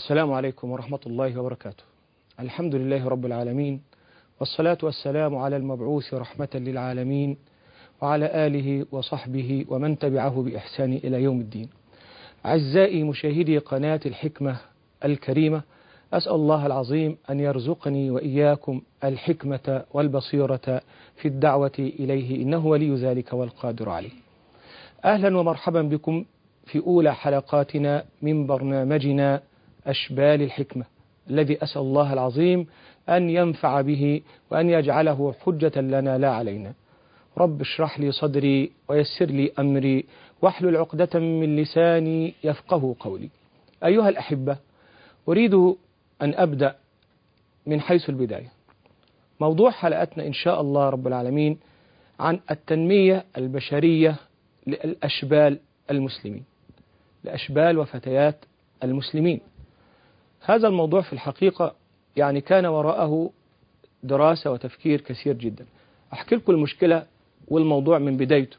السلام عليكم ورحمة الله وبركاته الحمد لله رب العالمين والصلاة والسلام على المبعوث رحمة للعالمين وعلى آله وصحبه ومن تبعه بإحسان إلى يوم الدين أعزائي مشاهدي قناة الحكمة الكريمة أسأل الله العظيم أن يرزقني وإياكم الحكمة والبصيرة في الدعوة إليه إنه ولي ذلك والقادر عليه أهلا ومرحبا بكم في أولى حلقاتنا من برنامجنا أشبال الحكمة الذي أسأل الله العظيم أن ينفع به وأن يجعله حجة لنا لا علينا رب اشرح لي صدري ويسر لي أمري واحلل عقدة من لساني يفقه قولي أيها الأحبة أريد أن أبدأ من حيث البداية موضوع حلقتنا إن شاء الله رب العالمين عن التنمية البشرية للأشبال المسلمين لأشبال وفتيات المسلمين هذا الموضوع في الحقيقة يعني كان وراءه دراسة وتفكير كثير جدا أحكي لكم المشكلة والموضوع من بدايته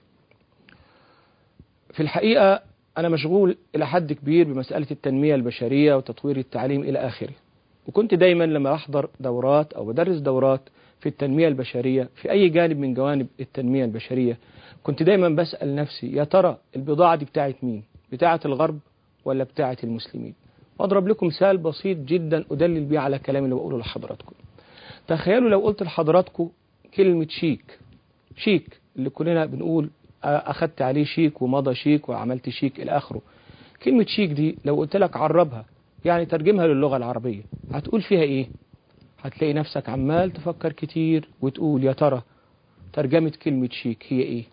في الحقيقة أنا مشغول إلى حد كبير بمسألة التنمية البشرية وتطوير التعليم إلى آخره وكنت دايما لما أحضر دورات أو بدرس دورات في التنمية البشرية في أي جانب من جوانب التنمية البشرية كنت دايما بسأل نفسي يا ترى البضاعة دي بتاعت مين بتاعة الغرب ولا بتاعة المسلمين وأضرب لكم مثال بسيط جدا أدلل بيه على كلام اللي بقوله لحضراتكم تخيلوا لو قلت لحضراتكم كلمة شيك شيك اللي كلنا بنقول أخدت عليه شيك ومضى شيك وعملت شيك إلى آخره كلمة شيك دي لو قلت لك عربها يعني ترجمها للغة العربية هتقول فيها إيه هتلاقي نفسك عمال تفكر كتير وتقول يا ترى ترجمة كلمة شيك هي إيه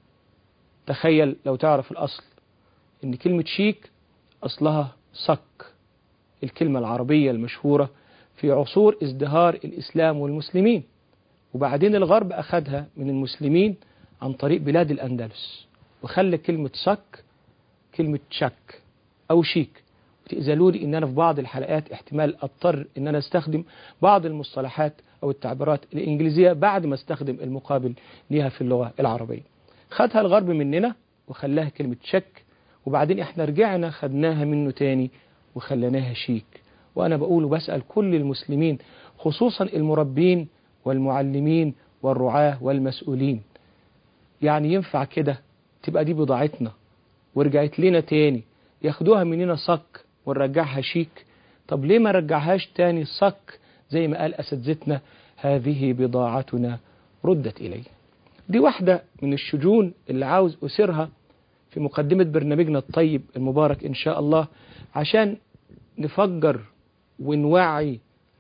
تخيل لو تعرف الأصل إن كلمة شيك أصلها صك الكلمة العربية المشهورة في عصور ازدهار الإسلام والمسلمين وبعدين الغرب أخذها من المسلمين عن طريق بلاد الأندلس وخلى كلمة صك كلمة شك أو شيك وتأذلوا لي إن أنا في بعض الحلقات احتمال أضطر إن أنا أستخدم بعض المصطلحات أو التعبيرات الإنجليزية بعد ما استخدم المقابل ليها في اللغة العربية خدها الغرب مننا وخلاها كلمة شك وبعدين احنا رجعنا خدناها منه تاني وخليناها شيك وأنا بقول وبسأل كل المسلمين خصوصا المربين والمعلمين والرعاة والمسؤولين يعني ينفع كده تبقى دي بضاعتنا ورجعت لنا تاني ياخدوها مننا صك ونرجعها شيك طب ليه ما رجعهاش تاني صك زي ما قال أساتذتنا هذه بضاعتنا ردت إلي دي واحدة من الشجون اللي عاوز أسرها في مقدمة برنامجنا الطيب المبارك إن شاء الله عشان نفجر ونوعي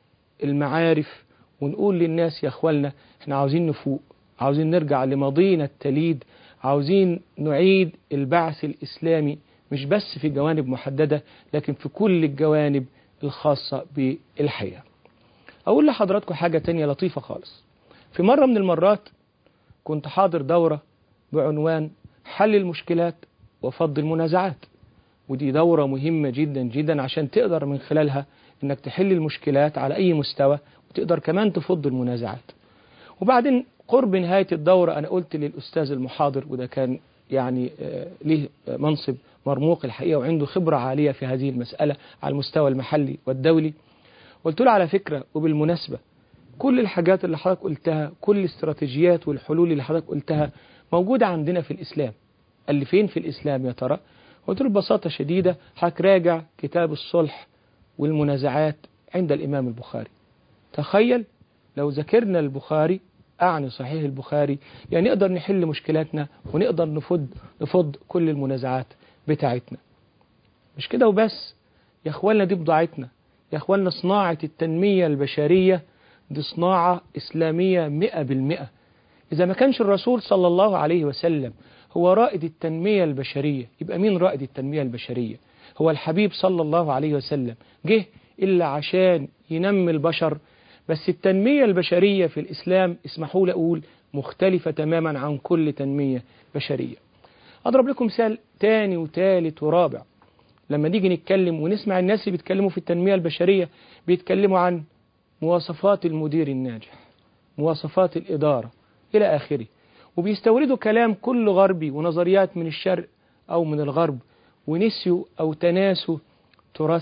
المعارف ونقول للناس يا أخوالنا احنا عاوزين نفوق عاوزين نرجع لماضينا التليد عاوزين نعيد البعث الإسلامي مش بس في جوانب محددة لكن في كل الجوانب الخاصة بالحياة أقول لحضراتكم حاجة تانية لطيفة خالص في مرة من المرات كنت حاضر دورة بعنوان حل المشكلات وفض المنازعات ودي دورة مهمة جدا جدا عشان تقدر من خلالها انك تحل المشكلات على اي مستوى وتقدر كمان تفض المنازعات وبعدين قرب نهاية الدورة أنا قلت للأستاذ المحاضر وده كان يعني ليه منصب مرموق الحقيقة وعنده خبرة عالية في هذه المسألة على المستوى المحلي والدولي قلت له على فكرة وبالمناسبة كل الحاجات اللي حضرتك قلتها كل الاستراتيجيات والحلول اللي حضرتك قلتها موجودة عندنا في الإسلام قال لي فين في الإسلام يا ترى قلت له ببساطة شديدة حضرتك راجع كتاب الصلح والمنازعات عند الإمام البخاري تخيل لو ذكرنا البخاري أعني صحيح البخاري يعني نقدر نحل مشكلاتنا ونقدر نفض نفض كل المنازعات بتاعتنا مش كده وبس يا اخواننا دي بضاعتنا يا اخواننا صناعة التنمية البشرية دي صناعة إسلامية مئة بالمئة إذا ما كانش الرسول صلى الله عليه وسلم هو رائد التنمية البشرية يبقى مين رائد التنمية البشرية هو الحبيب صلى الله عليه وسلم جه إلا عشان ينمي البشر بس التنمية البشرية في الإسلام اسمحوا لي أقول مختلفة تماما عن كل تنمية بشرية أضرب لكم مثال تاني وتالت ورابع لما نيجي نتكلم ونسمع الناس اللي بيتكلموا في التنمية البشرية بيتكلموا عن مواصفات المدير الناجح مواصفات الإدارة إلى آخره وبيستوردوا كلام كل غربي ونظريات من الشرق أو من الغرب ونسيوا أو تناسوا تراثنا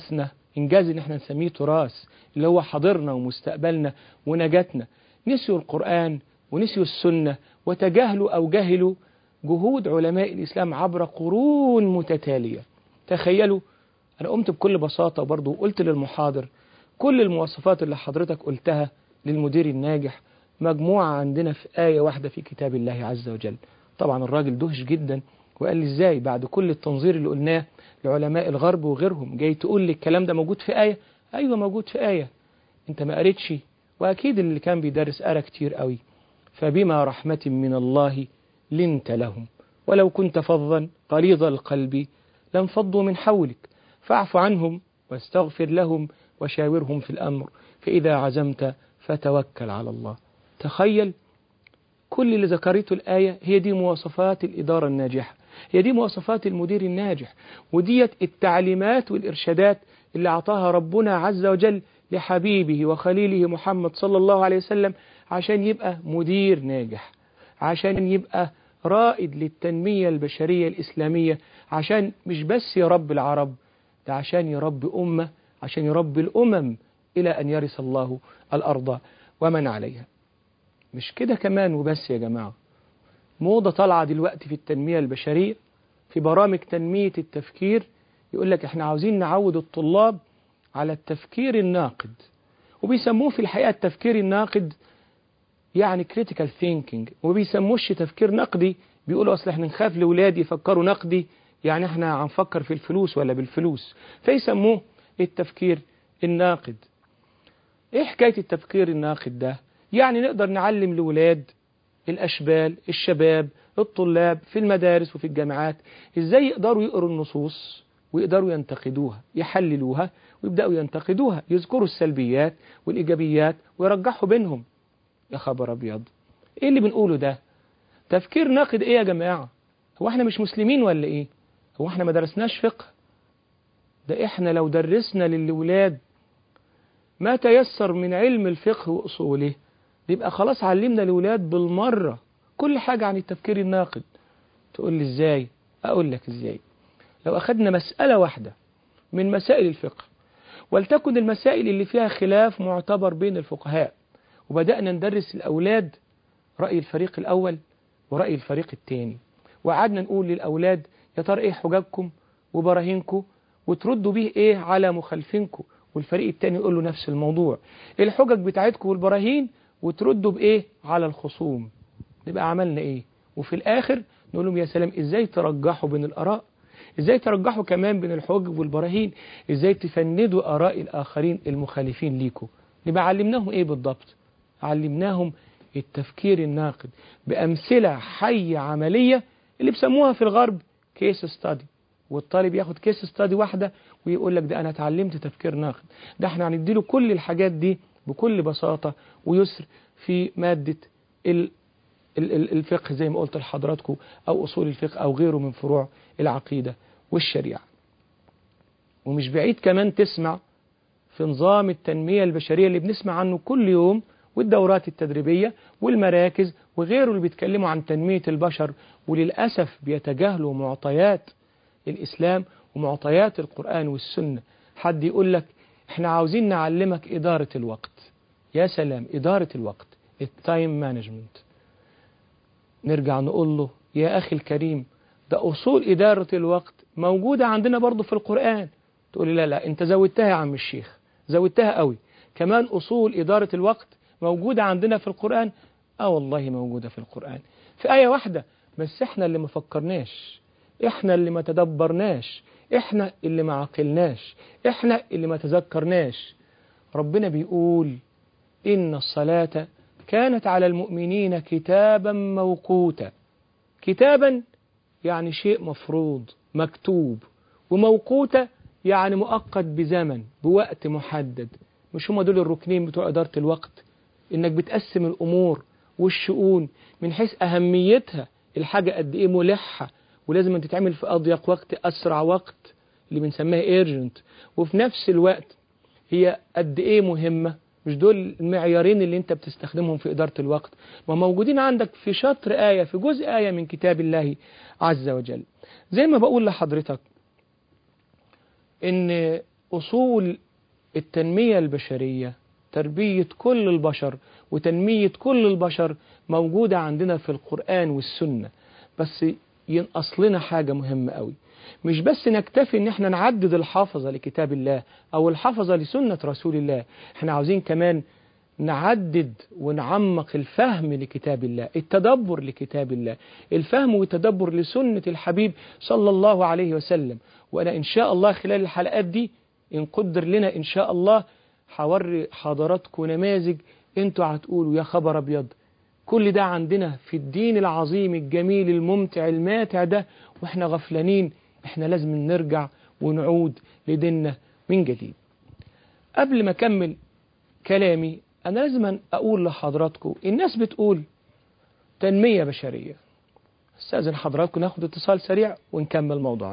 إنجاز إن احنا نسميه تراث اللي هو حاضرنا ومستقبلنا ونجاتنا نسيوا القرآن ونسيوا السنة وتجاهلوا أو جهلوا جهود علماء الإسلام عبر قرون متتالية تخيلوا أنا قمت بكل بساطة برضو قلت للمحاضر كل المواصفات اللي حضرتك قلتها للمدير الناجح مجموعة عندنا في آية واحدة في كتاب الله عز وجل طبعا الراجل دهش جدا وقال لي ازاي بعد كل التنظير اللي قلناه لعلماء الغرب وغيرهم جاي تقول لي الكلام ده موجود في آية أيوة موجود في آية انت ما قريتش وأكيد اللي كان بيدرس قرا كتير قوي فبما رحمة من الله لنت لهم ولو كنت فظا غليظ القلب لانفضوا من حولك فاعف عنهم واستغفر لهم وشاورهم في الأمر فإذا عزمت فتوكل على الله تخيل كل اللي ذكرته الآية هي دي مواصفات الإدارة الناجحة هي دي مواصفات المدير الناجح وديت التعليمات والإرشادات اللي أعطاها ربنا عز وجل لحبيبه وخليله محمد صلى الله عليه وسلم عشان يبقى مدير ناجح عشان يبقى رائد للتنمية البشرية الإسلامية عشان مش بس يربي العرب ده عشان يربي أمة عشان يربي الأمم إلى أن يرث الله الأرض ومن عليها مش كده كمان وبس يا جماعة موضة طالعة دلوقتي في التنمية البشرية في برامج تنمية التفكير يقول لك احنا عاوزين نعود الطلاب على التفكير الناقد وبيسموه في الحقيقة التفكير الناقد يعني critical thinking وبيسموش تفكير نقدي بيقولوا اصل احنا نخاف لاولادي يفكروا نقدي يعني احنا هنفكر في الفلوس ولا بالفلوس فيسموه التفكير الناقد ايه حكاية التفكير الناقد ده يعني نقدر نعلم الولاد الأشبال الشباب الطلاب في المدارس وفي الجامعات ازاي يقدروا يقروا النصوص ويقدروا ينتقدوها يحللوها ويبدأوا ينتقدوها يذكروا السلبيات والإيجابيات ويرجحوا بينهم يا خبر أبيض إيه اللي بنقوله ده تفكير ناقد إيه يا جماعة هو إحنا مش مسلمين ولا إيه هو إحنا ما درسناش فقه ده إحنا لو درسنا للولاد ما تيسر من علم الفقه وأصوله يبقى خلاص علمنا الولاد بالمرة كل حاجة عن التفكير الناقد تقول لي إزاي أقول لك إزاي لو أخذنا مسألة واحدة من مسائل الفقه ولتكن المسائل اللي فيها خلاف معتبر بين الفقهاء وبدأنا ندرس الأولاد رأي الفريق الأول ورأي الفريق الثاني وقعدنا نقول للأولاد يا ترى إيه حججكم وبراهينكم وتردوا بيه إيه على مخالفينكم والفريق الثاني يقول له نفس الموضوع الحجج بتاعتكم والبراهين وتردوا بإيه على الخصوم نبقى عملنا إيه وفي الآخر نقول لهم يا سلام إزاي ترجحوا بين الآراء إزاي ترجحوا كمان بين الحجج والبراهين إزاي تفندوا آراء الآخرين المخالفين ليكم نبقى علمناهم إيه بالضبط علمناهم التفكير الناقد بأمثلة حية عملية اللي بيسموها في الغرب كيس ستادي والطالب ياخد كيس ستادي واحدة ويقول لك ده أنا اتعلمت تفكير ناقد ده احنا هنديله كل الحاجات دي بكل بساطة ويسر في مادة الفقه زي ما قلت لحضراتكم أو أصول الفقه أو غيره من فروع العقيدة والشريعة ومش بعيد كمان تسمع في نظام التنمية البشرية اللي بنسمع عنه كل يوم والدورات التدريبية والمراكز وغيره اللي بيتكلموا عن تنمية البشر وللأسف بيتجاهلوا معطيات الإسلام ومعطيات القرآن والسنة حد يقول لك احنا عاوزين نعلمك إدارة الوقت يا سلام إدارة الوقت التايم مانجمنت نرجع نقول له يا أخي الكريم ده أصول إدارة الوقت موجودة عندنا برضو في القرآن تقول لي لا لا أنت زودتها يا عم الشيخ زودتها قوي كمان أصول إدارة الوقت موجودة عندنا في القرآن آه والله موجودة في القرآن في آية واحدة بس إحنا اللي ما فكرناش إحنا اللي ما تدبرناش إحنا اللي ما عقلناش إحنا اللي ما تذكرناش ربنا بيقول إن الصلاة كانت على المؤمنين كتابا موقوتا كتابا يعني شيء مفروض مكتوب وموقوتة يعني مؤقت بزمن بوقت محدد مش هما دول الركنين بتوع إدارة الوقت إنك بتقسم الأمور والشؤون من حيث أهميتها الحاجة قد إيه ملحة ولازم أن تتعمل في أضيق وقت أسرع وقت اللي بنسميها ايرجنت وفي نفس الوقت هي قد إيه مهمة مش دول المعيارين اللي انت بتستخدمهم في إدارة الوقت وموجودين عندك في شطر آية في جزء آية من كتاب الله عز وجل زي ما بقول لحضرتك ان أصول التنمية البشرية تربية كل البشر وتنمية كل البشر موجودة عندنا في القرآن والسنة بس ينقص لنا حاجة مهمة قوي مش بس نكتفي ان احنا نعدد الحافظة لكتاب الله او الحافظة لسنة رسول الله احنا عاوزين كمان نعدد ونعمق الفهم لكتاب الله التدبر لكتاب الله الفهم والتدبر لسنة الحبيب صلى الله عليه وسلم وأنا إن شاء الله خلال الحلقات دي إن قدر لنا إن شاء الله هوري حضراتكم نماذج انتوا هتقولوا يا خبر أبيض كل ده عندنا في الدين العظيم الجميل الممتع الماتع ده واحنا غفلانين احنا لازم نرجع ونعود لديننا من جديد قبل ما أكمل كلامي أنا لازم أقول لحضراتكم الناس بتقول تنمية بشرية استاذن حضراتكم ناخد اتصال سريع ونكمل موضوعنا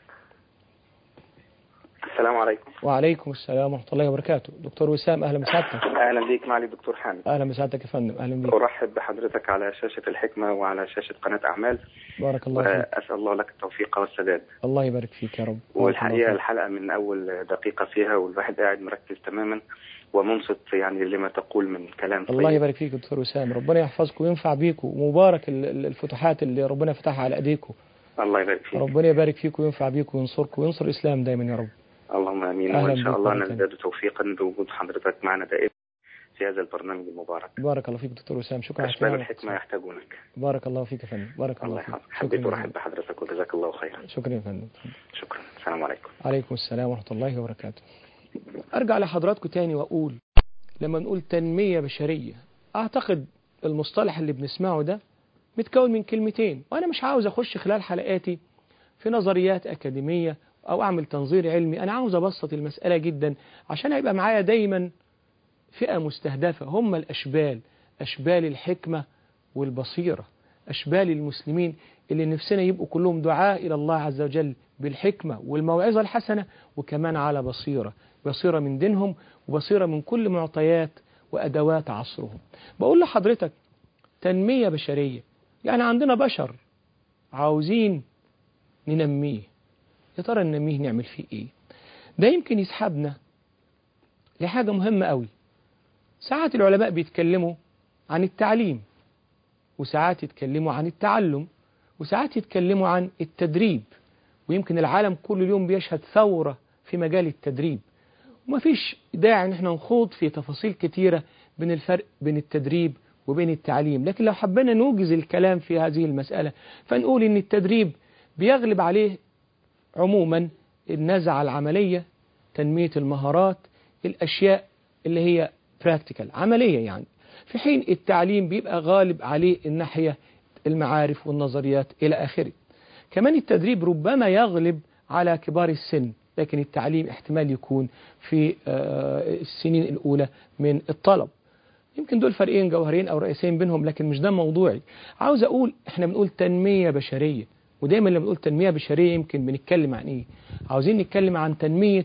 السلام عليكم وعليكم السلام ورحمة الله وبركاته دكتور وسام أهلا بسعادتك اهلا بيك معالي الدكتور حامد أهلا بسعادتك يا فندم أهلا بيك ارحب بحضرتك على شاشه الحكمه وعلى شاشه قناه اعمال بارك الله فيك واسال الله لك التوفيق والسداد الله يبارك فيك يا رب بارك الله والحقيقه فيك. الحلقه من اول دقيقه فيها والواحد قاعد مركز تماما ومنصت يعني لما تقول من كلام الله طيب. يبارك فيك يا دكتور وسام ربنا يحفظكم وينفع بيكم ومبارك ال- ال- الفتوحات اللي ربنا فتحها على ايديكم الله يبارك فيك ربنا يبارك فيكم وينفع بيكم وينصركم وينصر الاسلام دايما يا رب اللهم امين أهلا وان بك شاء الله مرة تانية. نزداد توفيقا بوجود حضرتك معنا دائما في هذا البرنامج المبارك بارك الله فيك دكتور وسام شكرا على اشبال كلامك. الحكمه يحتاجونك بارك الله فيك يا فندم بارك الله الله فيك يحفظك حبيت شكرا ارحب بحضرتك وجزاك الله خيرا شكرا يا فندم شكرا السلام عليكم عليكم السلام ورحمة الله وبركاته أرجع لحضراتكم تاني وأقول لما نقول تنمية بشرية أعتقد المصطلح اللي بنسمعه ده متكون من كلمتين وأنا مش عاوز أخش خلال حلقاتي في نظريات أكاديمية أو أعمل تنظير علمي أنا عاوز أبسط المسألة جدا عشان هيبقى معايا دايما فئة مستهدفة هم الأشبال أشبال الحكمة والبصيرة أشبال المسلمين اللي نفسنا يبقوا كلهم دعاء إلى الله عز وجل بالحكمة والموعظة الحسنة وكمان على بصيرة بصيرة من دينهم وبصيرة من كل معطيات وأدوات عصرهم بقول لحضرتك تنمية بشرية يعني عندنا بشر عاوزين ننميه يا ترى ننميه نعمل فيه ايه ده يمكن يسحبنا لحاجة مهمة قوي ساعات العلماء بيتكلموا عن التعليم وساعات يتكلموا عن التعلم وساعات يتكلموا عن التدريب ويمكن العالم كل يوم بيشهد ثورة في مجال التدريب ومفيش داعي ان احنا نخوض في تفاصيل كتيرة بين الفرق بين التدريب وبين التعليم لكن لو حبينا نوجز الكلام في هذه المسألة فنقول ان التدريب بيغلب عليه عموما النزعة العملية تنمية المهارات الأشياء اللي هي براكتيكال عملية يعني في حين التعليم بيبقى غالب عليه الناحية المعارف والنظريات إلى آخره كمان التدريب ربما يغلب على كبار السن لكن التعليم احتمال يكون في آه، السنين الأولى من الطلب يمكن دول فريقين جوهريين أو رئيسين بينهم لكن مش ده موضوعي عاوز أقول إحنا بنقول تنمية بشرية ودايما لما بنقول تنمية بشرية يمكن بنتكلم عن إيه عاوزين نتكلم عن تنمية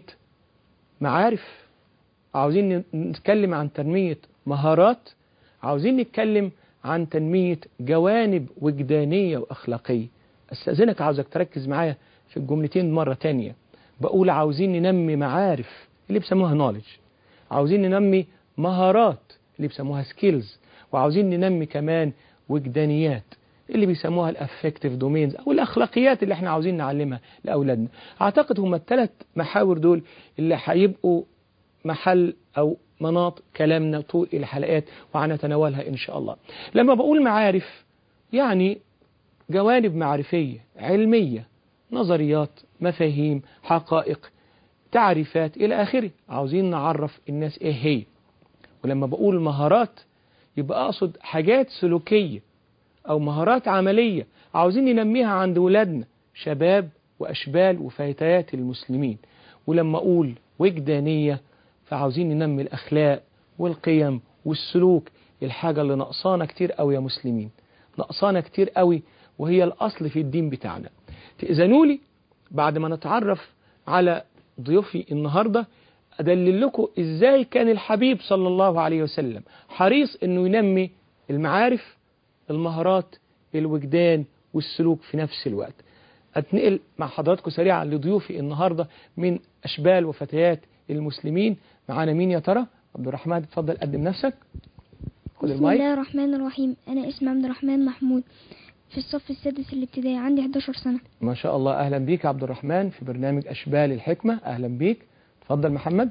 معارف عاوزين نتكلم عن تنمية مهارات عاوزين نتكلم عن تنمية جوانب وجدانية وأخلاقية استأذنك عاوزك تركز معايا في الجملتين مرة تانية بقول عاوزين ننمي معارف اللي بيسموها نولج عاوزين ننمي مهارات اللي بيسموها سكيلز وعاوزين ننمي كمان وجدانيات اللي بيسموها الافكتيف دومينز او الاخلاقيات اللي احنا عاوزين نعلمها لاولادنا اعتقد هم الثلاث محاور دول اللي هيبقوا محل او مناط كلامنا طول الحلقات وهنتناولها ان شاء الله لما بقول معارف يعني جوانب معرفيه علميه نظريات مفاهيم حقائق تعريفات الى اخره عاوزين نعرف الناس ايه هي ولما بقول مهارات يبقى اقصد حاجات سلوكيه أو مهارات عملية عاوزين ننميها عند ولادنا شباب وأشبال وفتيات المسلمين ولما أقول وجدانية فعاوزين ننمي الأخلاق والقيم والسلوك الحاجة اللي نقصانا كتير قوي يا مسلمين نقصانا كتير قوي وهي الأصل في الدين بتاعنا تأذنوا لي بعد ما نتعرف على ضيوفي النهاردة أدلل لكم إزاي كان الحبيب صلى الله عليه وسلم حريص أنه ينمي المعارف المهارات الوجدان والسلوك في نفس الوقت أتنقل مع حضراتكم سريعا لضيوفي النهاردة من أشبال وفتيات المسلمين معانا مين يا ترى عبد الرحمن اتفضل قدم نفسك خد بسم المايك الله الرحمن الرحيم أنا اسمي عبد الرحمن محمود في الصف السادس الابتدائي عندي 11 سنة ما شاء الله أهلا بيك يا عبد الرحمن في برنامج أشبال الحكمة أهلا بيك اتفضل محمد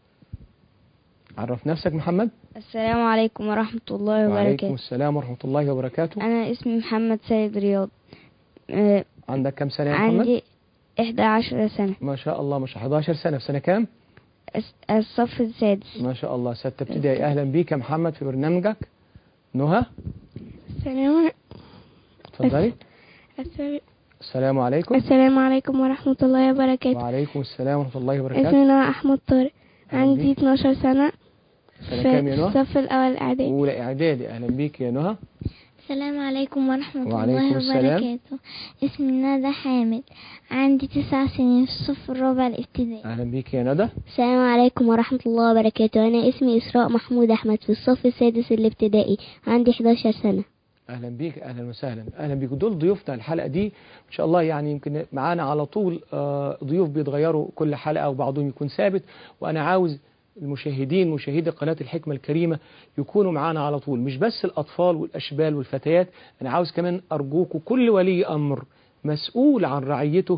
عرف نفسك محمد السلام عليكم ورحمة الله وعليكم وبركاته السلام ورحمة الله وبركاته أنا اسمي محمد سيد رياض آه، عندك كم سنة يا محمد عندي إحدى عشر سنة ما شاء الله ما شاء الله 11 سنة في سنة كام الس- الصف السادس ما شاء الله ستة ابتدائي أهلا بيك يا محمد في برنامجك نهى السلام اتفضلي السلام عليكم السلام عليكم ورحمة الله وبركاته وعليكم السلام ورحمة الله وبركاته اسمي نوى أحمد طارق أهلا عندي بيك. 12 سنة سنة في كام يا نهى الصف الأول إعدادي أولى إعدادي أهلا بيك يا نهى السلام عليكم ورحمة وعليكم الله السلام. وبركاته اسمي ندى حامد عندي تسع سنين في الصف الرابع الابتدائي أهلا بيك يا ندى السلام عليكم ورحمة الله وبركاته أنا اسمي إسراء محمود أحمد في الصف السادس الابتدائي عندي 11 سنة اهلا بيك اهلا وسهلا اهلا بيك دول ضيوفنا الحلقه دي ان شاء الله يعني يمكن معانا على طول آه، ضيوف بيتغيروا كل حلقه وبعضهم يكون ثابت وانا عاوز المشاهدين مشاهدي قناه الحكمه الكريمه يكونوا معانا على طول مش بس الاطفال والاشبال والفتيات انا عاوز كمان ارجوكم كل ولي امر مسؤول عن رعيته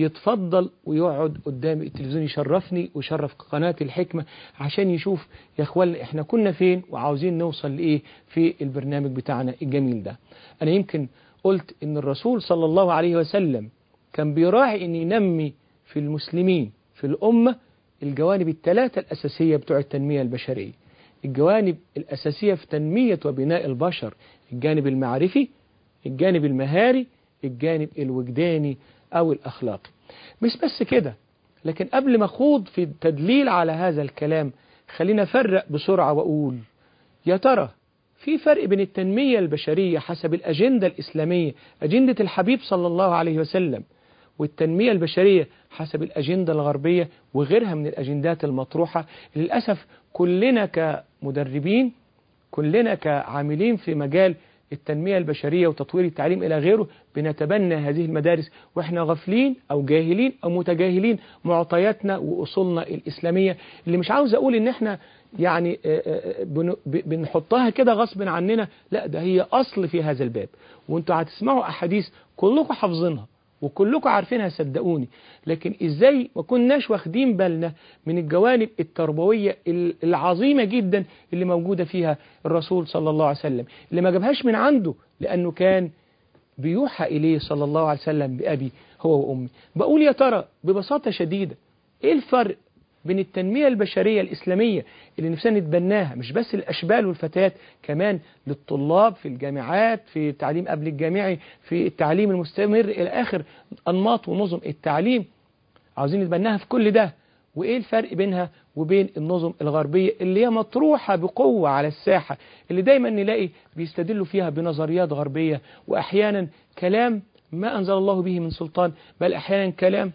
يتفضل ويقعد قدام التلفزيون يشرفني ويشرف قناة الحكمة عشان يشوف يا اخوانا احنا كنا فين وعاوزين نوصل لإيه في البرنامج بتاعنا الجميل ده أنا يمكن قلت إن الرسول صلى الله عليه وسلم كان بيراعي إن ينمي في المسلمين في الأمة الجوانب الثلاثة الأساسية بتوع التنمية البشرية الجوانب الأساسية في تنمية وبناء البشر الجانب المعرفي الجانب المهاري الجانب الوجداني أو الأخلاقي مش بس كده لكن قبل ما أخوض في التدليل على هذا الكلام خلينا أفرق بسرعة وأقول يا ترى في فرق بين التنمية البشرية حسب الأجندة الإسلامية أجندة الحبيب صلى الله عليه وسلم والتنمية البشرية حسب الأجندة الغربية وغيرها من الأجندات المطروحة للأسف كلنا كمدربين كلنا كعاملين في مجال التنمية البشرية وتطوير التعليم إلى غيره بنتبنى هذه المدارس وإحنا غافلين أو جاهلين أو متجاهلين معطياتنا وأصولنا الإسلامية اللي مش عاوز أقول إن إحنا يعني آه، آه، بن- ب- بنحطها كده غصب عننا لا ده هي أصل في هذا الباب وانتوا هتسمعوا أحاديث كلكم حافظينها وكلكم عارفينها صدقوني لكن ازاي ما كناش واخدين بالنا من الجوانب التربوية ال- العظيمة جدا اللي موجودة فيها الرسول صلى الله عليه وسلم اللي ما جابهاش من عنده لأنه كان بيوحى إليه صلى الله عليه وسلم بأبي هو وأمي بقول يا ترى ببساطة شديدة إيه الفرق بين التنمية البشرية الإسلامية اللي نفسنا نتبناها مش بس الأشبال والفتيات كمان للطلاب في الجامعات في التعليم قبل الجامعي في التعليم المستمر إلى آخر أنماط ونظم التعليم عاوزين نتبناها في كل ده وإيه الفرق بينها وبين النظم الغربية اللي هي مطروحة بقوة على الساحة اللي دايما نلاقي بيستدلوا فيها بنظريات غربية وأحيانا كلام ما أنزل الله به من سلطان بل أحيانا كلام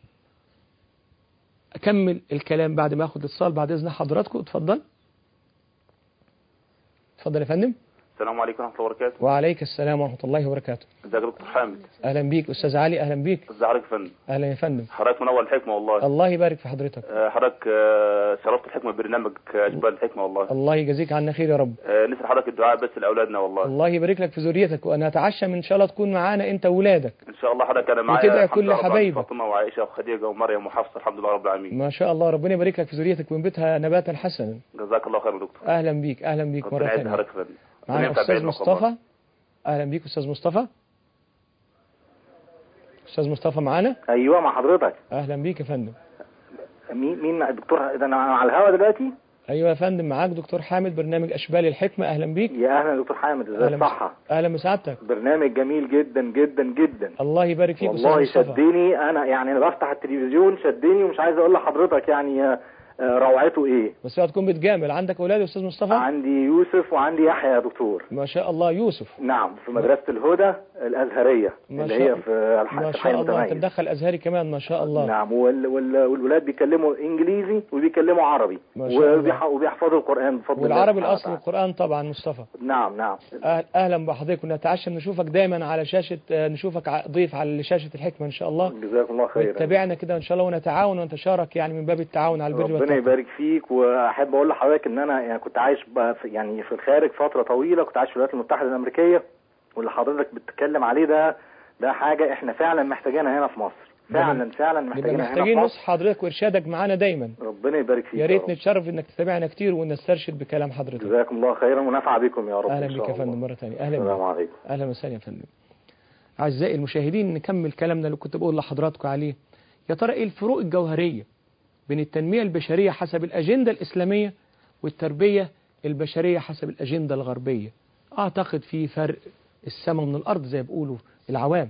أكمل الكلام بعد ما أخذ اتصال بعد إذن حضراتكم اتفضل اتفضل يا فندم السلام عليكم ورحمة الله وبركاته وعليك السلام ورحمة الله وبركاته ازيك يا دكتور حامد أهلا بيك أستاذ علي أهلا بيك ازي حضرتك يا فندم أهلا يا فندم حضرتك منور الحكمة والله الله يبارك في حضرتك آه، حضرتك آه، شرفت الحكمة ببرنامج أشبال الحكمة والله الله يجازيك عنا خير يا رب آه، نسأل حضرتك الدعاء بس لأولادنا والله الله يبارك لك في ذريتك وأنا أتعشى من إن شاء الله تكون معانا أنت وولادك إن شاء الله حضرتك أنا معايا وتدعي الحمد كل لله رب العالمين حبايبك. فاطمة وعائشة وخديجة ومريم وحفصة الحمد لله رب العالمين ما شاء الله ربنا يبارك لك في ذريتك وينبتها نباتا حسنا جزاك الله خير يا دكتور أهلا بيك أهلا بيك مرة ربنا يعز ثانية حضرتك يا فندم معنا ربنا ينفع أستاذ بعلمك والله. مصطفى أهلا بيك أستاذ مصطفى أستاذ مصطفى معانا ايوه مع حضرتك أهلا بيك يا فندم مين مين مع الدكتور ده انا على الهوا دلوقتي أيوة يا فندم معاك دكتور حامد برنامج أشبال الحكمة أهلا بيك يا اهلا يا دكتور حامد ازي أهلا الصحه بس- أهلا بسعادتك برنامج جميل جدا جدا جدا الله يبارك فيك والله أستاذ مصطفى شدني انا يعني انا بفتح التلفزيون شدني ومش عايز اقول لحضرتك يعني آه، آه، روعته ايه بس اوعى تكون بتجامل عندك اولاد يا استاذ مصطفى عندي يوسف وعندي يحيى يا دكتور ما شاء الله يوسف نعم في مدرسة الهدى الأزهرية ما اللي شاء هي في الح- ما في الحي شاء الله انت المتميز مدخل ازهري كمان ما شاء الله نعم وال... وال... والولاد بيتكلموا انجليزي وبيتكلموا عربي ما شاء الله. وبيح... وبيحفظوا القرآن بفضل الله والعربي سبحانه الاصلي وتعالى. القران طبعا مصطفى نعم نعم أهل اهلا بحضرتك ونتعشم نشوفك دايما على شاشه آه، نشوفك ع- ضيف على شاشه الحكمه ان شاء الله جزاكم الله خيرا وتابعنا كده ان شاء الله ونتعاون ونتشارك يعني من باب التعاون على البر ربنا والتقوى يبارك فيك واحب اقول لحضرتك ان انا يعني كنت عايش بقى في يعني في الخارج فتره طويله كنت عايش في الولايات المتحده الامريكيه واللي حضرتك بتتكلم عليه ده ده حاجه احنا فعلا محتاجينها هنا في مصر فعلا فعلا نبقى محتاجينها هنا في محتاجين مصر نصح حضرتك وارشادك معانا دايما ربنا يبارك فيك يا ريت رب. نتشرف انك تتابعنا كتير ونسترشد بكلام حضرتك جزاكم الله خيرا ونفع بكم يا رب اهلا إن شاء بك يا الله. فندم مره ثانيه اهلا السلام بك عليكم اهلا وسهلا يا فندم اعزائي المشاهدين نكمل كلامنا اللي كنت بقول لحضراتكم عليه يا ترى ايه الفروق الجوهريه بين التنميه البشريه حسب الاجنده الاسلاميه والتربيه البشريه حسب الاجنده الغربيه اعتقد في فرق السماء من الارض زي ما بيقولوا العوام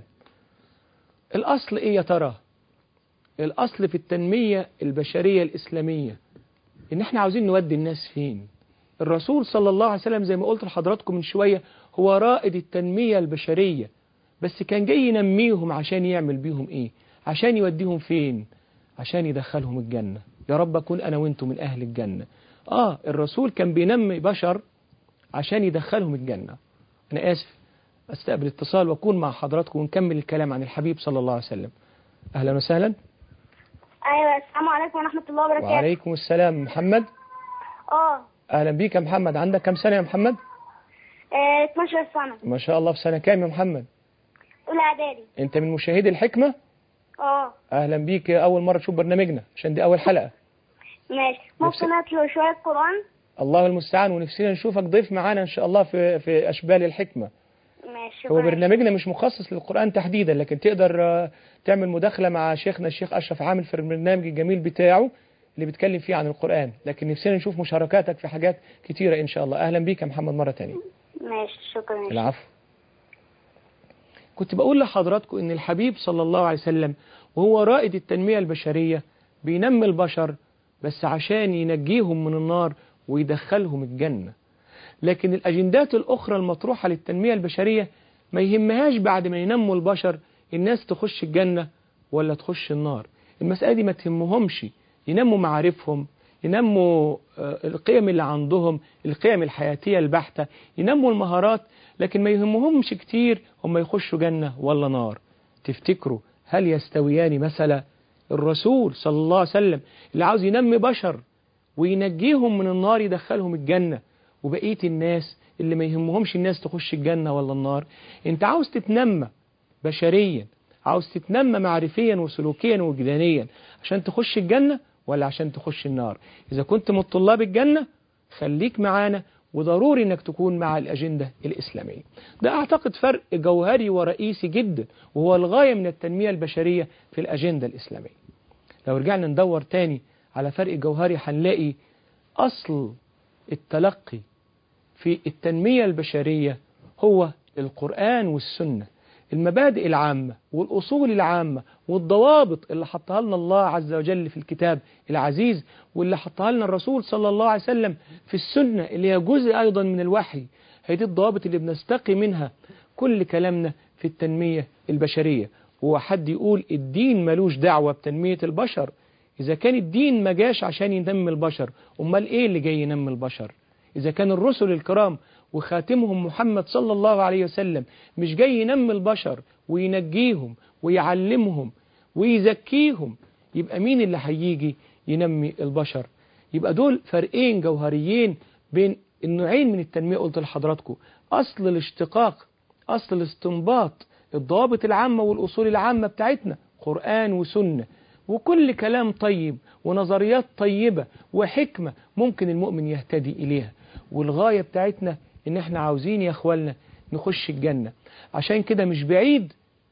الاصل ايه يا ترى الاصل في التنميه البشريه الاسلاميه ان احنا عاوزين نودي الناس فين الرسول صلى الله عليه وسلم زي ما قلت لحضراتكم من شوية هو رائد التنمية البشرية بس كان جاي ينميهم عشان يعمل بيهم ايه عشان يوديهم فين عشان يدخلهم الجنة يا رب أكون أنا وانتم من أهل الجنة آه الرسول كان بينمي بشر عشان يدخلهم الجنة أنا آسف أستقبل اتصال وأكون مع حضراتكم ونكمل الكلام عن الحبيب صلى الله عليه وسلم أهلا وسهلا ايوه السلام عليكم ورحمه الله وبركاته وعليكم السلام محمد اه أهلا بيك يا محمد عندك كم سنة يا محمد آه، 12 سنه ما شاء الله في سنة كام يا محمد اولى اعدادي أنت من مشاهدي الحكمة اه اهلا بيك اول مره تشوف برنامجنا عشان دي اول حلقه ماشي نفسي- ممكن اتلو شويه قران الله المستعان ونفسنا نشوفك ضيف معانا ان شاء الله في في اشبال الحكمه ماشي هو شكرا برنامجنا مش مخصص للقران تحديدا لكن تقدر آه، تعمل مداخله مع شيخنا الشيخ اشرف عامل في البرنامج الجميل بتاعه اللي بيتكلم فيه عن القران لكن نفسنا نشوف مشاركاتك في حاجات كتيره ان شاء الله اهلا بيك يا محمد مره تانية ماشي شكرا يا شيخ. العفو كنت بقول لحضراتكم ان الحبيب صلى الله عليه وسلم وهو رائد التنمية البشرية بينمي البشر بس عشان ينجيهم من النار ويدخلهم الجنة لكن الأجندات الأخرى المطروحة للتنمية البشرية ما يهمهاش بعد ما ينموا البشر الناس تخش الجنة ولا تخش النار المسألة دي ما تهمهمش ينموا معارفهم ينموا آه، القيم اللي عندهم القيم الحياتية البحتة ينموا المهارات لكن ما يهمهمش كتير هم يخشوا جنة ولا نار تفتكروا هل يستويان مثلا الرسول صلى الله عليه وسلم اللي عاوز ينمي بشر وينجيهم من النار يدخلهم الجنة وبقية الناس اللي ما يهمهمش الناس تخش الجنة ولا النار انت عاوز تتنمى بشريا عاوز تتنمى معرفيا وسلوكيا وجدانيا عشان تخش الجنة ولا عشان تخش النار إذا كنت من طلاب الجنة خليك معانا وضروري انك تكون مع الأجندة الإسلامية ده أعتقد فرق جوهري ورئيسي جدا وهو الغاية من التنمية البشرية في الأجندة الإسلامية لو رجعنا ندور تاني على فرق جوهري هنلاقي أصل التلقي في التنمية البشرية هو القرآن والسنة المبادئ العامة والأصول العامة والضوابط اللي حطها لنا الله عز وجل في الكتاب العزيز واللي حطها لنا الرسول صلى الله عليه وسلم في السنة اللي هي جزء أيضا من الوحي هي دي الضوابط اللي بنستقي منها كل كلامنا في التنمية البشرية هو حد يقول الدين ملوش دعوة بتنمية البشر إذا كان الدين ما جاش عشان ينمي البشر أمال إيه اللي جاي ينمي البشر إذا كان الرسل الكرام وخاتمهم محمد صلى الله عليه وسلم مش جاي ينمي البشر وينجيهم ويعلمهم ويزكيهم يبقى مين اللي هيجي ينمي البشر يبقى دول فرقين جوهريين بين النوعين من التنمية قلت لحضراتكم أصل الاشتقاق أصل الاستنباط الضوابط العامة والأصول العامة بتاعتنا قرآن وسنة وكل كلام طيب ونظريات طيبة وحكمة ممكن المؤمن يهتدي إليها والغاية بتاعتنا إن احنا عاوزين يا أخوالنا نخش الجنة عشان كده مش بعيد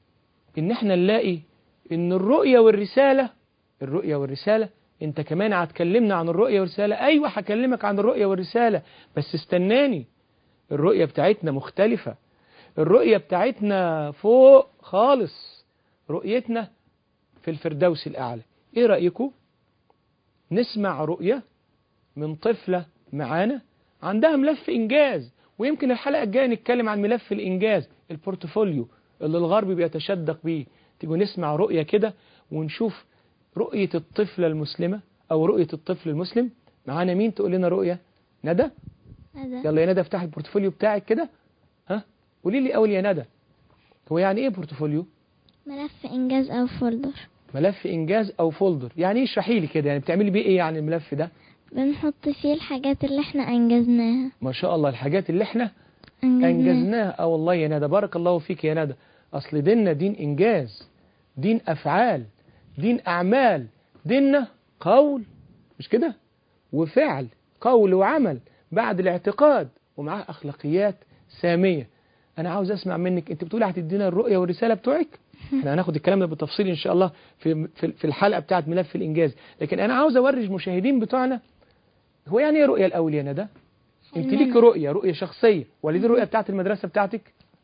إن احنا نلاقي إن الرؤية والرسالة الرؤية والرسالة انت كمان هتكلمنا عن الرؤية والرسالة ايوه هكلمك عن الرؤية والرسالة بس استناني الرؤية بتاعتنا مختلفة الرؤية بتاعتنا فوق خالص رؤيتنا في الفردوس الأعلى ايه رأيكم نسمع رؤية من طفلة معانا عندها ملف إنجاز ويمكن الحلقة الجاية نتكلم عن ملف الإنجاز البورتفوليو اللي الغرب بيتشدق بيه تيجوا نسمع رؤية كده ونشوف رؤية الطفلة المسلمة أو رؤية الطفل المسلم معانا مين تقول لنا رؤية ندى هذا يلا يا ندى افتحي البورتفوليو بتاعك كده ها قولي لي أول يا ندى هو يعني إيه بورتفوليو ملف إنجاز أو فولدر ملف إنجاز أو فولدر يعني إيه اشرحي لي كده يعني بتعملي بيه إيه يعني الملف ده بنحط فيه الحاجات اللي احنا أنجزناها ما شاء الله الحاجات اللي احنا أنجزناها أنجزناها اه والله يا ندى بارك الله فيك يا ندى أصل ديننا دين إنجاز دين أفعال دين أعمال ديننا قول مش كده وفعل قول وعمل بعد الاعتقاد ومعاه أخلاقيات سامية أنا عاوز أسمع منك أنت بتقولي هتدينا الرؤية والرسالة بتوعك احنا هناخد الكلام ده بالتفصيل إن شاء الله في في في الحلقة بتاعت ملف الإنجاز لكن أنا عاوز أورج المشاهدين بتوعنا هو يعني إيه رؤية الأول يا ندى انت ليك رؤية رؤية شخصية ولا دي الرؤية بتاعت المدرسة بتاعتك